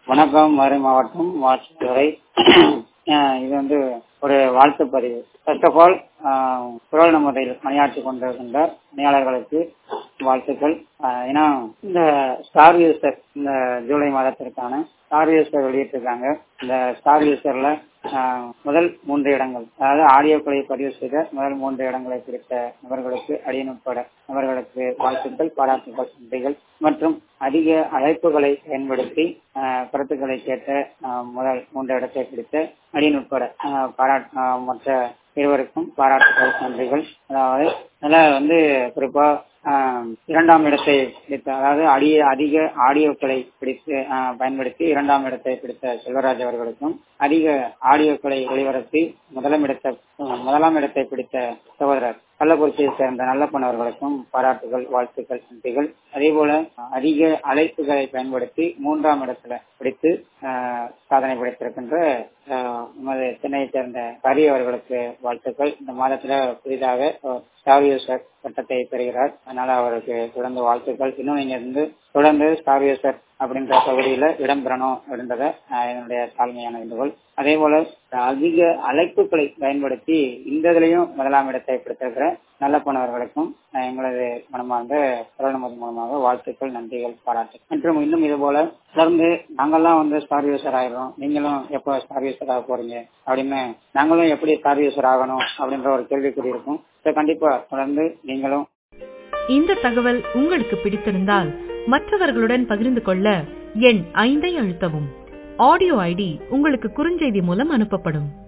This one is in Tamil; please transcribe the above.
வணக்கம் மதுரை மாவட்டம் வாட்சித்துறை இது வந்து ஒரு வாழ்த்து பதிவு ஃபர்ஸ்ட் ஆஃப் ஆல் குரல் நமதில் பணியாற்றி கொண்டிருக்கின்ற பணியாளர்களுக்கு வாழ்த்துக்கள் ஆஹ் ஏன்னா இந்த ஸ்டார் யூசர் இந்த ஜூலை மாதத்திற்கான ஸ்டார் யூசர் வெளியிட்டிருக்காங்க இந்த ஸ்டார் யூசர்ல முதல் மூன்று இடங்கள் அதாவது ஆடியோக்களை பதிவு செய்த முதல் மூன்று இடங்களை பிடித்த நபர்களுக்கு அடியன் உட்பட நபர்களுக்கு வாழ்த்துக்கள் பாராட்டுகள் நன்றிகள் மற்றும் அதிக அழைப்புகளை பயன்படுத்தி கருத்துக்களை கேட்ட முதல் மூன்று இடத்தை பிடித்த அடியன் உட்பட பாராட் மற்ற இருவருக்கும் பாராட்டுகள் நன்றிகள் அதாவது அதில் வந்து குறிப்பா இரண்டாம் இடத்தை பிடித்த அதாவது அடிய அதிக ஆடியோக்களை பிடித்து பயன்படுத்தி இரண்டாம் இடத்தை பிடித்த செல்வராஜ் அவர்களுக்கும் அதிக ஆடியோக்களை ஒளிபரப்பி முதலாம் இடத்தை முதலாம் இடத்தை பிடித்த சகோதரர் கள்ளக்குறிச்சியை சேர்ந்த நல்லப்பன் அவர்களுக்கும் பாராட்டுகள் வாழ்த்துக்கள் நன்றிகள் அதே போல அதிக அழைப்புகளை பயன்படுத்தி மூன்றாம் இடத்துல பிடித்து சாதனை படைத்திருக்கின்ற நமது சென்னையை சேர்ந்த ஹரி அவர்களுக்கு வாழ்த்துக்கள் இந்த மாதத்துல புதிதாக ஸ்டார் யூசர் பட்டத்தை பெறுகிறார் அதனால அவருக்கு தொடர்ந்து வாழ்த்துக்கள் இன்னும் நீங்க இருந்து தொடர்ந்து ஸ்டார் யூசர் அப்படின்ற பகுதியில இடம்பெறணும் அப்படின்றத என்னுடைய தாழ்மையான வேண்டுகோள் அதே போல அதிக அழைப்புகளை பயன்படுத்தி இந்த இதுலயும் முதலாம் இடத்தை பிடித்திருக்கிற நல்ல போனவர்களுக்கும் எங்களது மனமார்ந்த குரல் மூலமாக வாழ்த்துக்கள் நன்றிகள் பாராட்டு மற்றும் இன்னும் இது போல தொடர்ந்து நாங்கெல்லாம் வந்து ஸ்டார் யூசர் ஆயிடுறோம் நீங்களும் எப்போ ஸ்டார் யூசர் ஆக போறீங்க அப்படின்னு நாங்களும் எப்படி ஸ்டார் யூசர் ஆகணும் அப்படின்ற ஒரு கேள்விக்குறி இருக்கும் கண்டிப்பா தொடர்ந்து நீங்களும் இந்த தகவல் உங்களுக்கு பிடித்திருந்தால் மற்றவர்களுடன் பகிர்ந்து கொள்ள எண் ஐந்தை அழுத்தவும் ஆடியோ ஐடி உங்களுக்கு குறுஞ்செய்தி மூலம் அனுப்பப்படும்